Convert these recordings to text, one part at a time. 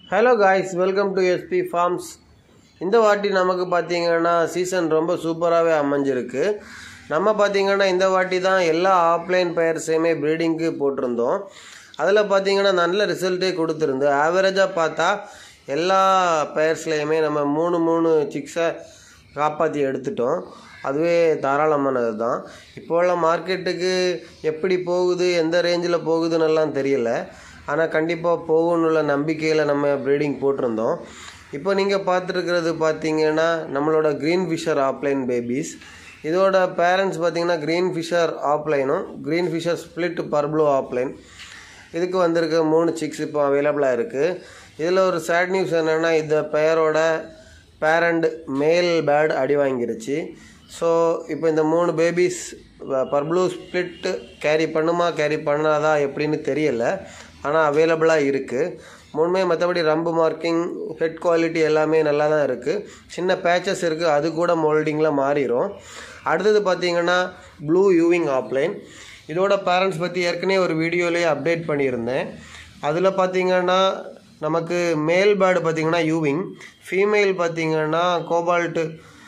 hello guys welcome to SP farms இந்த வாட்டி நமக்கு பார்த்தீங்கன்னா சீசன் ரொம்ப சூப்பராகவே அமைஞ்சிருக்கு நம்ம பார்த்தீங்கன்னா இந்த வாட்டி தான் எல்லா ஆஃப்லைன் பெயர்ஸையுமே ப்ரீடிங்க்கு போட்டிருந்தோம் அதில் பார்த்தீங்கன்னா நல்ல ரிசல்ட்டே கொடுத்துருந்து ஆவரேஜாக பார்த்தா எல்லா பெயர்ஸ்லேயுமே நம்ம மூணு மூணு சிக்ஸை காப்பாற்றி எடுத்துட்டோம் அதுவே தாராளமானது தான் இப்போல்லாம் மார்க்கெட்டுக்கு எப்படி போகுது எந்த ரேஞ்சில் போகுதுன்னெல்லாம் தெரியல ஆனால் கண்டிப்பாக போகணுள்ள நம்பிக்கையில் நம்ம ப்ரீடிங் போட்டிருந்தோம் இப்போ நீங்கள் பார்த்துருக்கிறது பார்த்தீங்கன்னா நம்மளோட க்ரீன் ஃபிஷர் ஆப்லைன் பேபிஸ் இதோட பேரண்ட்ஸ் பார்த்தீங்கன்னா க்ரீன் ஃபிஷர் ஆப்லைனும் green Fischer split parblue opaline இதுக்கு வந்திருக்க மூணு சிக்ஸ் இப்போ அவைலபிளாக இருக்குது இதில் ஒரு சேட் நியூஸ் என்னென்னா இந்த பெயரோட பேரண்ட் மேல் பேர்டு அடி வாங்கிருச்சு ஸோ இப்போ இந்த மூணு பேபிஸ் பர்ப்ளூ ஸ்பிளிட் கேரி பண்ணுமா கேரி பண்ணாதா எப்படின்னு தெரியல ஆனால் அவைலபிளாக இருக்குது மூணுமே மற்றபடி ரம்பு மார்க்கிங் ஹெட் குவாலிட்டி எல்லாமே நல்லா தான் இருக்குது சின்ன பேச்சஸ் இருக்குது அது கூட மோல்டிங்கில் மாறிடும் அடுத்தது பார்த்தீங்கன்னா ப்ளூ யூவிங் ஆப்லைன் இதோட பேரண்ட்ஸ் பற்றி ஏற்கனவே ஒரு வீடியோலேயே அப்டேட் பண்ணியிருந்தேன் அதில் பார்த்தீங்கன்னா நமக்கு மேல் பேர்டு பார்த்தீங்கன்னா யூவிங் ஃபீமேல் பார்த்தீங்கன்னா கோபால்ட்டு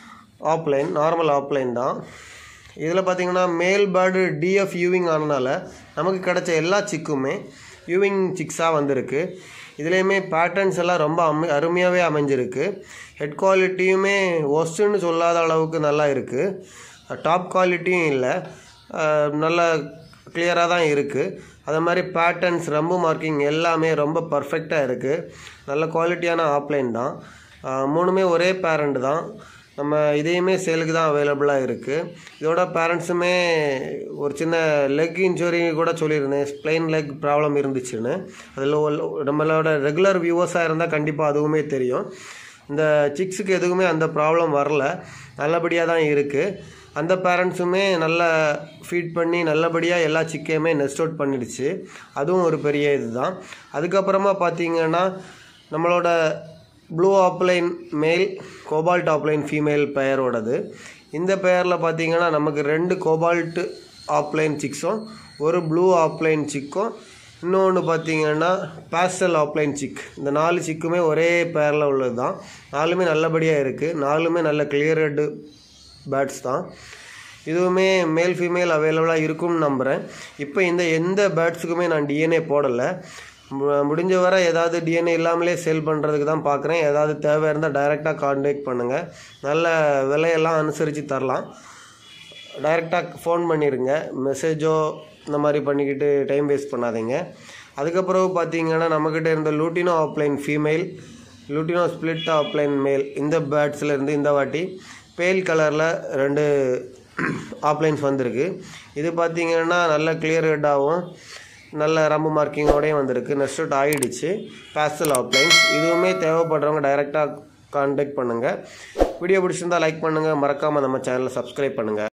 ஆப்லைன் நார்மல் ஆப்லைன் தான் இதில் பார்த்தீங்கன்னா மேல் பேர்டு டிஎஃப் யூவிங் ஆனனால நமக்கு கிடைச்ச எல்லா சிக்குமே யூவிங் சிக்ஸாக வந்திருக்கு இதுலேயுமே பேட்டர்ன்ஸ் எல்லாம் ரொம்ப அமை அருமையாகவே அமைஞ்சிருக்கு ஹெட் குவாலிட்டியுமே ஒஸ்ட்டுன்னு சொல்லாத அளவுக்கு நல்லா இருக்குது டாப் குவாலிட்டியும் இல்லை நல்ல கிளியராக தான் இருக்குது அதே மாதிரி பேட்டர்ன்ஸ் ரம்பு மார்க்கிங் எல்லாமே ரொம்ப பர்ஃபெக்டாக இருக்குது நல்ல குவாலிட்டியான ஆப்லைன் தான் மூணுமே ஒரே பேரண்ட் தான் நம்ம இதையுமே சேலுக்கு தான் அவைலபிளாக இருக்குது இதோட பேரண்ட்ஸுமே ஒரு சின்ன லெக் இன்ஜுரி கூட சொல்லியிருந்தேன் ஸ்ப்ளைன் லெக் ப்ராப்ளம் இருந்துச்சுன்னு அதில் நம்மளோட ரெகுலர் வியூவர்ஸாக இருந்தால் கண்டிப்பாக அதுவுமே தெரியும் இந்த சிக்ஸுக்கு எதுவுமே அந்த ப்ராப்ளம் வரல நல்லபடியாக தான் இருக்குது அந்த பேரண்ட்ஸுமே நல்லா ஃபீட் பண்ணி நல்லபடியாக எல்லா சிக்கையுமே நெஸ்ட் அவுட் பண்ணிடுச்சு அதுவும் ஒரு பெரிய இதுதான் அதுக்கப்புறமா பார்த்தீங்கன்னா நம்மளோட blue opaline male cobalt opaline female பெயரோடது இந்த பெயரில் பார்த்தீங்கன்னா நமக்கு ரெண்டு கோபால்ட் ஆப்லைன் சிக்ஸும் ஒரு ப்ளூ ஆப்லைன் சிக்கும் இன்னொன்று பார்த்தீங்கன்னா பேஸ்டல் ஆப்லைன் சிக் இந்த நாலு சிக்குமே ஒரே பேரில் உள்ளது தான் நாலுமே நல்லபடியாக இருக்குது நாலுமே நல்ல கிளியரடு பேர்ட்ஸ் தான் இதுவுமே மேல் ஃபீமேல் அவைலபிளாக இருக்கும்னு நம்புகிறேன் இப்போ இந்த எந்த பேர்ட்ஸுக்குமே நான் டிஎன்ஏ போடலை முடிஞ்ச வரை ஏதாவது டிஎன்ஏ இல்லாமலே சேல் பண்ணுறதுக்கு தான் பார்க்குறேன் ஏதாவது தேவை இருந்தால் டைரெக்டாக கான்டாக்ட் பண்ணுங்கள் நல்ல விலையெல்லாம் அனுசரித்து தரலாம் டைரெக்டாக ஃபோன் பண்ணிடுங்க மெசேஜோ இந்த மாதிரி பண்ணிக்கிட்டு டைம் வேஸ்ட் பண்ணாதீங்க அதுக்கப்புறம் பார்த்தீங்கன்னா நம்மக்கிட்ட இருந்த lutino opaline female lutino split opaline male இந்த பேர்ட்ஸில் இருந்து இந்த வாட்டி பேல் கலரில் ரெண்டு ஆப்லைன்ஸ் வந்திருக்கு இது பார்த்தீங்கன்னா நல்ல கிளியர் ஹெட்டாகவும் நல்ல ரம்பு மார்க்கிங்கோடையும் வந்திருக்கு நெக்ஸ்ட் அவுட் ஆகிடுச்சு பேஸ்டல் ஆப்லைன்ஸ் இதுவுமே தேவைப்படுறவங்க டைரெக்டாக கான்டாக்ட் பண்ணுங்கள் வீடியோ பிடிச்சிருந்தால் லைக் பண்ணுங்கள் மறக்காமல் நம்ம சேனலை சப்ஸ்கிரைப் பண்ணுங்கள்